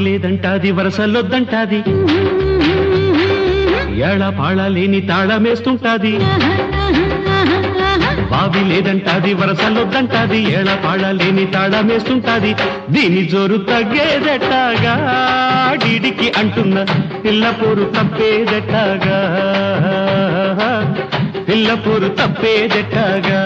లేదంటాది వరసలొద్దంటాది ఏళ పాళ లేని తాళమేస్తుంటాది బావి లేదంటాది వరసలొద్దంటాది ఏళ పాళ లేని తాళమేస్తుంటాది దీని జోరు తగ్గేదెట్టాగా డిడికి అంటున్న పిల్లపూరు తప్పేదెట్టాగా పిల్లపూరు తప్పేదెట్టాగా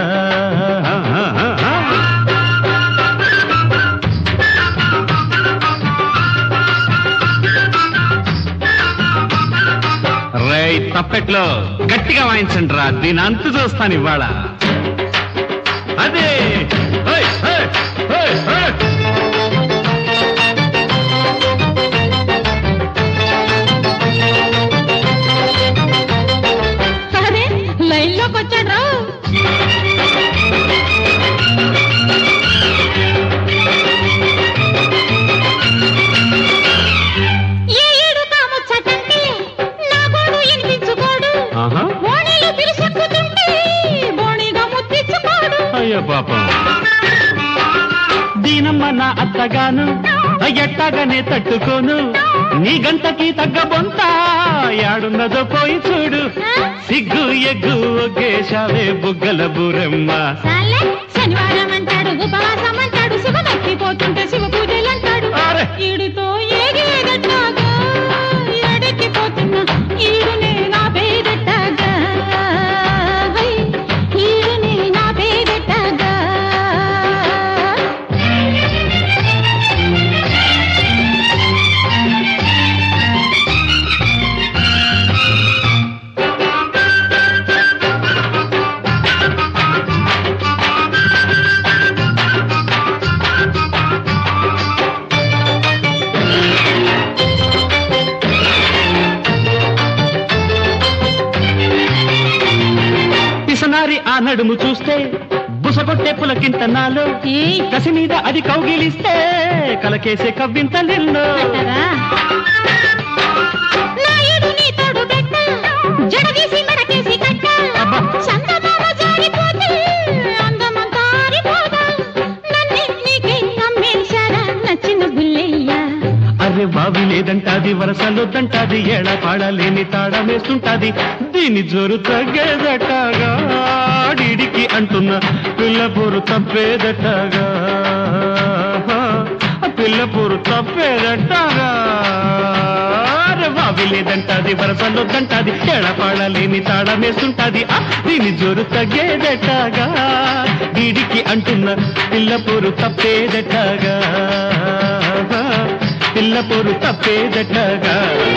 రై తప్పెట్లో గట్టిగా వాయించండి రా దీని అంతు చూస్తాను ఇవాళ అదే ఓయ్, ఓయ్, ఓయ్, ఓయ్. అరే లైన్లోకి వచ్చాడు ఏ ఏడు కాముచ్చటంటే నా గోడు వినిపించుకోడు ఆహా బోణీలు పిలిచెక్కుతుంటే బోణిగా ముత్తించుకోడు అయ్యో పాపం దీనమ్మ నా అత్తగాను ఎట్టాగానే తట్టుకోను నీ గంటకి తగ్గ బొంత యాడున్నదో పోయి చూడు సిగ్గు ఎగ్గు ఒగ్గేశావే బుగ్గల బూరమ్మ సాలే శనివారం అంటాడు ఉపవాసం అంటాడు శివ తప్పిపోతుంటే శివ పూజలు అంటాడు అరే! ఈడుతో ఏగేదట్టాగా ఎడెక్కిపోతున్నా ఈడునే నా పేదట్టాగా హై, ఈడునే నా పేదట్టాగా పిసనారి ఆ నడుము చూస్తే బుసగొట్టే పులకింత నాలో ఏయ్, కసి మీద అది కౌగిలిస్తే కలకేసే కవ్వింత నిల్లో అంటారా? నాయుడు నీ తోడు పెట్ట, జడదీసి మెడకేసి కట్ట. అబ్బా. చందమామ జారిపోతే అందమంతా ఆరిపోదా. నన్నే నీకే అమ్మేశారా నచ్చిన బుల్లెయ్యా. అరే బావి లేదంటాది వరసలొద్దంటాది ఏళ పాడ లేని తాళమేస్తుంటాది దీని జోరు తగ్గేదట్టాగా డిడికి అంటున్న పిల్లపూరు తప్పేదట్టాగా పిల్లపూరు తప్పేదట్టాగా అరే బావి లేదంటాది వరసలొద్దంటాది ఏళ పాడ లేని తాళమేస్తుంటాది ఆ, దీని జోరు తగ్గేదట్టాగా డిడికి అంటున్న పిల్లపూరు తప్పేదట్టాగా పిల్ల పొరు తప్పేదట్లగా